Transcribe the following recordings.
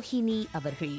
ரோஹிணி அவர்கள்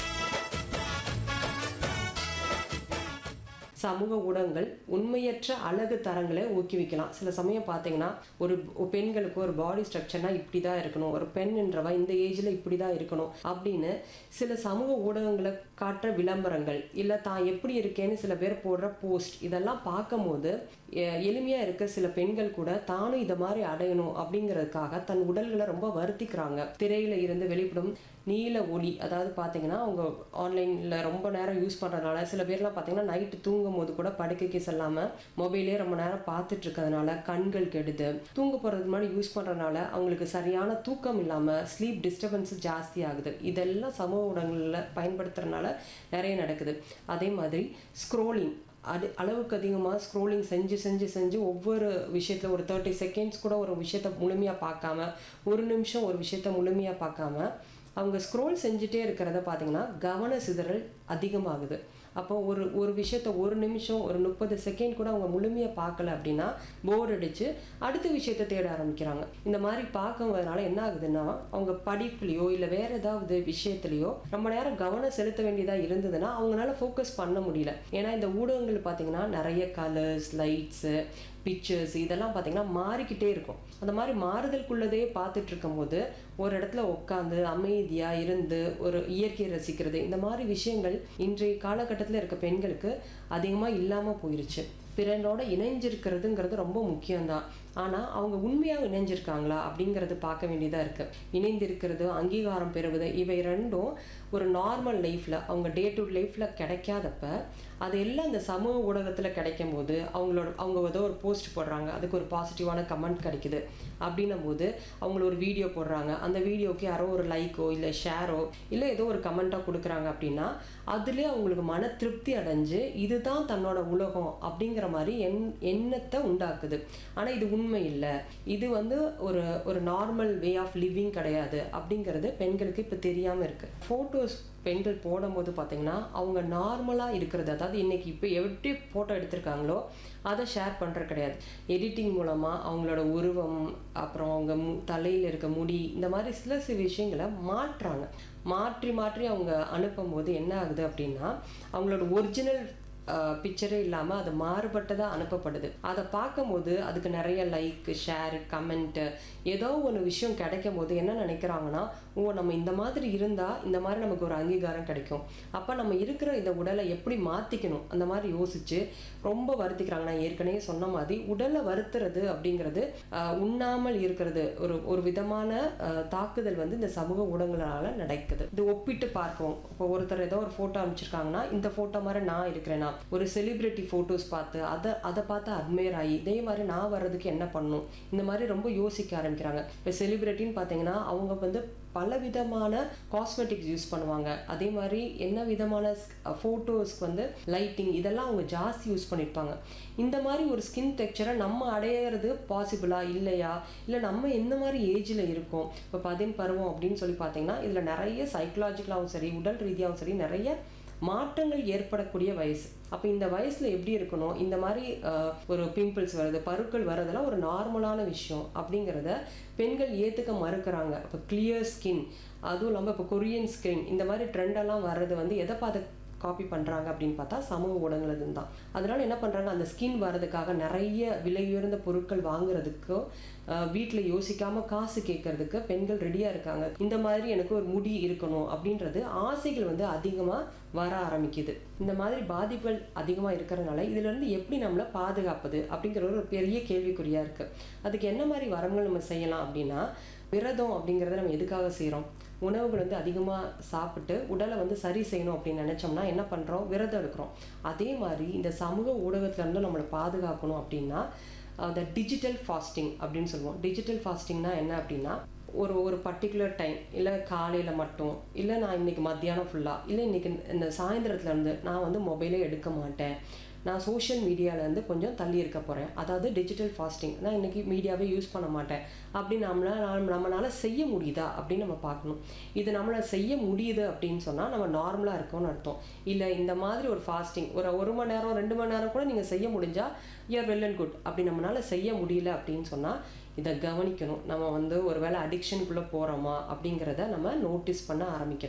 சமூக ஊடகங்கள் உண்மையற்ற அழகு தரங்களை ஊக்குவிக்கலாம் சில சமயம் பார்த்தீங்கன்னா ஒரு ஒரு பெண்களுக்கு ஒரு பாடி ஸ்ட்ரக்சர்னா இப்படி தான் இருக்கணும் ஒரு பெண்ன்றவ இந்த ஏஜில் இப்படி தான் இருக்கணும் அப்படின்னு சில சமூக ஊடகங்களை காட்டுற விளம்பரங்கள் இல்லை தான் எப்படி இருக்கேன்னு சில பேர் போடுற போஸ்ட் இதெல்லாம் பார்க்கும்போது எ- எளிமையா இருக்க சில பெண்கள் கூட தானும் இதை மாதிரி அடையணும் அப்படிங்கிறதுக்காக தன் உடல்களை ரொம்ப வருத்திக்கிறாங்க திரையில இருந்து வெளிப்படும் நீல ஒளி அதாவது பார்த்தீங்கன்னா அவங்க ஆன்லைன்ல ரொம்ப நேரம் யூஸ் பண்றதுனால சில பேர்லாம் பார்த்தீங்கன்னா நைட்டு தூங்கும் போது கூட படுக்கைக்கு செல்லாம மொபைலே ரொம்ப நேரம் பார்த்துட்டு இருக்கிறதுனால கண்கள் கெடுது தூங்க போறதுக்கு முன்னாடி யூஸ் பண்றதுனால அவங்களுக்கு சரியான தூக்கம் இல்லாம ஸ்லீப் டிஸ்டர்பன்ஸ் ஜாஸ்தி ஆகுது இதெல்லாம் சமூக ஊடகங்களில் பயன்படுத்துறதுனால நிறைய நடக்குது அதே மாதிரி ஸ்க்ரோலிங் அது அளவுக்கு அதிகமாக ஸ்க்ரோலிங் செஞ்சு செஞ்சு செஞ்சு ஒவ்வொரு விஷயத்துல ஒரு தேர்ட்டி செகண்ட்ஸ் கூட ஒரு விஷயத்த முழுமையாக பார்க்காம ஒரு நிமிஷம் ஒரு விஷயத்த முழுமையாக பார்க்காம அவங்க ஸ்க்ரோல் செஞ்சுட்டே இருக்கிறத பார்த்தீங்கன்னா கவன சிதறல் அதிகமாகுது அப்போ ஒரு ஒரு விஷயத்த ஒரு நிமிஷம் ஒரு முப்பது செகண்ட் கூட அவங்க முழுமையாக பார்க்கல அப்படின்னா போர் அடிச்சு அடுத்த விஷயத்த தேட ஆரம்பிக்கிறாங்க இந்த மாதிரி பார்க்கறதுனால என்ன ஆகுதுன்னா அவங்க படிப்புலையோ இல்லை வேற ஏதாவது விஷயத்துலையோ ரொம்ப நேரம் கவனம் செலுத்த வேண்டியதாக இருந்ததுன்னா அவங்களால ஃபோக்கஸ் பண்ண முடியல ஏன்னா இந்த ஊடகங்கள் பார்த்தீங்கன்னா நிறைய கலர்ஸ் லைட்ஸு பிக்சர்ஸ் இதெல்லாம் பார்த்தீங்கன்னா மாறிக்கிட்டே இருக்கும் அந்த மாதிரி மாறுதலுக்குள்ளதே பார்த்துட்டு இருக்கும்போது ஒரு இடத்துல உட்காந்து அமைதியாக இருந்து ஒரு இயற்கையை ரசிக்கிறது இந்த மாதிரி விஷயங்கள் இன்றைய காலகட்டத்தில் இருக்க பெண்களுக்கு அதிகமாக இல்லாமல் போயிருச்சு பிறனோட இணைஞ்சிருக்கிறதுங்கிறது ரொம்ப முக்கியம்தான் ஆனால் அவங்க உண்மையாக இணைஞ்சிருக்காங்களா அப்படிங்கிறது பார்க்க வேண்டியதாக இருக்கு இணைந்திருக்கிறது அங்கீகாரம் பெறுவது இவை ரெண்டும் ஒரு நார்மல் லைஃப்பில் அவங்க டே டு லைஃப்பில் கிடைக்காதப்ப அது எல்லாம் இந்த சமூக ஊடகத்தில் கிடைக்கும் போது அவங்களோட அவங்க ஏதோ ஒரு போஸ்ட் போடுறாங்க அதுக்கு ஒரு பாசிட்டிவான கமெண்ட் கிடைக்குது அப்படின்னும் போது அவங்கள ஒரு வீடியோ போடுறாங்க அந்த வீடியோக்கு யாரோ ஒரு லைக்கோ இல்லை ஷேரோ இல்லை ஏதோ ஒரு கமெண்ட்டாக கொடுக்குறாங்க அப்படின்னா அதுலேயே அவங்களுக்கு மன திருப்தி அடைஞ்சு இதுதான் தன்னோட உலகம் அப்படிங்கிற மாதிரி எண் எண்ணத்தை உண்டாக்குது ஆனால் இது உண்மை இல்லை இது வந்து ஒரு ஒரு நார்மல் வே ஆஃப் லிவிங் கிடையாது அப்படிங்கிறது பெண்களுக்கு இப்போ தெரியாமல் இருக்கு ஃபோட்டோஸ் பெண்கள் போடும்போது பார்த்தீங்கன்னா அவங்க நார்மலாக இருக்கிறது அதாவது இன்னைக்கு இப்போ எப்படி ஃபோட்டோ எடுத்திருக்காங்களோ அதை ஷேர் பண்ணுறது கிடையாது எடிட்டிங் மூலமாக அவங்களோட உருவம் அப்புறம் அவங்க மு தலையில் இருக்க முடி இந்த மாதிரி சில சில விஷயங்களை மாற்றுறாங்க மாற்றி மாற்றி அவங்க அனுப்பும்போது என்ன ஆகுது அப்படின்னா அவங்களோட ஒரிஜினல் பிக்சரே இல்லாமல் அது மாறுபட்டதாக அனுப்பப்படுது அதை பார்க்கும்போது அதுக்கு நிறைய லைக் ஷேர் கமெண்ட்டு ஏதோ ஒரு விஷயம் கிடைக்கும் போது என்ன நினைக்கிறாங்கன்னா ஓ நம்ம இந்த மாதிரி இருந்தால் இந்த மாதிரி நமக்கு ஒரு அங்கீகாரம் கிடைக்கும் அப்போ நம்ம இருக்கிற இந்த உடலை எப்படி மாற்றிக்கணும் அந்த மாதிரி யோசிச்சு ரொம்ப வருத்திக்கிறாங்க நான் ஏற்கனவே சொன்ன மாதிரி உடலை வருத்துறது அப்படிங்கிறது ஆஹ், உண்ணாமல் இருக்கிறது ஒரு ஒரு விதமான ஆஹ், தாக்குதல் வந்து இந்த சமூக ஊடகங்களால நடக்குது இது ஒப்பிட்டு பார்க்கவும் இப்போ ஒருத்தர் ஏதோ ஒரு ஃபோட்டோ அனுப்பிச்சிருக்காங்கன்னா இந்த ஃபோட்டோ மாதிரி நான் இருக்கிறேனா ஒரு செலிபிரிட்டி ஃபோட்டோஸ் பார்த்து அதை அதை பார்த்து அட்மையர் ஆகி இதே மாதிரி நான் வர்றதுக்கு என்ன பண்ணணும் இந்த மாதிரி ரொம்ப யோசிக்க ஆரம்பிக்கிறாங்க இப்போ செலிபிரிட்டின்னு பார்த்தீங்கன்னா அவங்க வந்து பல விதமான காஸ்மெட்டிக்ஸ் யூஸ் பண்ணுவாங்க அதே மாதிரி என்ன விதமான ஃபோட்டோஸ்க்கு வந்து லைட்டிங் இதெல்லாம் அவங்க ஜாஸ்தி யூஸ் பண்ணியிருப்பாங்க இந்த மாதிரி ஒரு ஸ்கின் டெக்ஸ்சரை நம்ம அடையிறது பாசிபிளா இல்லையா இல்லை நம்ம எந்த மாதிரி ஏஜில் இருக்கோம் இப்போ பதின் பருவம் அப்படின்னு சொல்லி பார்த்தீங்கன்னா இதில் நிறைய சைக்கலாஜிக்கலாகவும் சரி உடல் ரீதியாகவும் சரி நிறைய மாற்றங்கள் ஏற்படக்கூடிய வயசு அப்போ இந்த வயசில் எப்படி இருக்கணும் இந்த மாதிரி அஹ், ஒரு பிம்பிள்ஸ் வருது பருக்கள் வர்றதெல்லாம் ஒரு நார்மலான விஷயம் அப்படிங்கிறத பெண்கள் ஏற்றுக்க மறுக்கிறாங்க இப்போ கிளியர் ஸ்கின் அதுவும் இல்லாமல் இப்போ கொரியன் ஸ்கின் இந்த மாதிரி ட்ரெண்டெல்லாம் வர்றது வந்து எதை பார்த்து காப்பி பண்ணுறாங்க அப்படின்னு பார்த்தா சமூக ஊடகங்கள் தான் அதனால என்ன பண்ணுறாங்க அந்த ஸ்கின் வர்றதுக்காக நிறைய விலை உயர்ந்த பொருட்கள் வாங்குறதுக்கோ வீட்டில் யோசிக்காம காசு கேட்கறதுக்கு பெண்கள் ரெடியாக இருக்காங்க இந்த மாதிரி எனக்கு ஒரு முடி இருக்கணும் அப்படின்றது ஆசைகள் வந்து அதிகமாக வர ஆரம்பிக்குது இந்த மாதிரி பாதிப்புகள் அதிகமாக இருக்கிறதுனால இதுலேருந்து எப்படி நம்மளை பாதுகாப்பது அப்படிங்கிற ஒரு பெரிய கேள்விக்குறியாக இருக்குது அதுக்கு என்ன மாதிரி வரங்கள் நம்ம செய்யலாம் அப்படின்னா விரதம் அப்படிங்கிறத நம்ம எதுக்காக செய்கிறோம் உணவுகள் வந்து அதிகமாக சாப்பிட்டு உடலை வந்து சரி செய்யணும் அப்படின்னு நினச்சோம்னா என்ன பண்ணுறோம் விரதம் எடுக்கிறோம் அதே மாதிரி இந்த சமூக ஊடகத்துலேருந்து நம்மளை பாதுகாக்கணும் அப்படின்னா அந்த டிஜிட்டல் ஃபாஸ்டிங் அப்படின்னு சொல்லுவோம் டிஜிட்டல் ஃபாஸ்டிங்னா என்ன அப்படின்னா ஒரு ஒரு பர்டிகுலர் டைம் இல்லை காலையில் மட்டும் இல்லை நான் இன்னைக்கு மத்தியானம் ஃபுல்லாக இல்லை இன்னைக்கு இந்த சாயந்தரத்துல இருந்து நான் வந்து மொபைலே எடுக்க மாட்டேன் நான் சோஷியல் மீடியாவிலேருந்து கொஞ்சம் தள்ளி இருக்க போகிறேன் அதாவது டிஜிட்டல் ஃபாஸ்டிங் நான் இன்னைக்கு மீடியாவே யூஸ் பண்ண மாட்டேன் அப்படி நம்மளால நம்மளால செய்ய முடியுதா அப்படின்னு நம்ம பார்க்கணும் இது நம்மளால செய்ய முடியுது அப்படின்னு சொன்னால் நம்ம நார்மலாக இருக்கோம்னு அர்த்தம் இல்லை இந்த மாதிரி ஒரு ஃபாஸ்டிங் ஒரு ஒரு மணி நேரம் ரெண்டு மணி நேரம் கூட நீங்கள் செய்ய முடிஞ்சால் யூஆர் வெல் அண்ட் குட் அப்படி நம்மளால செய்ய முடியல அப்படின்னு சொன்னால் இதை கவனிக்கணும் நம்ம வந்து ஒருவேளை அடிக்ஷனுக்குள்ளே போகிறோமா அப்படிங்கிறத நம்ம நோட்டீஸ் பண்ண ஆரம்பிக்கணும்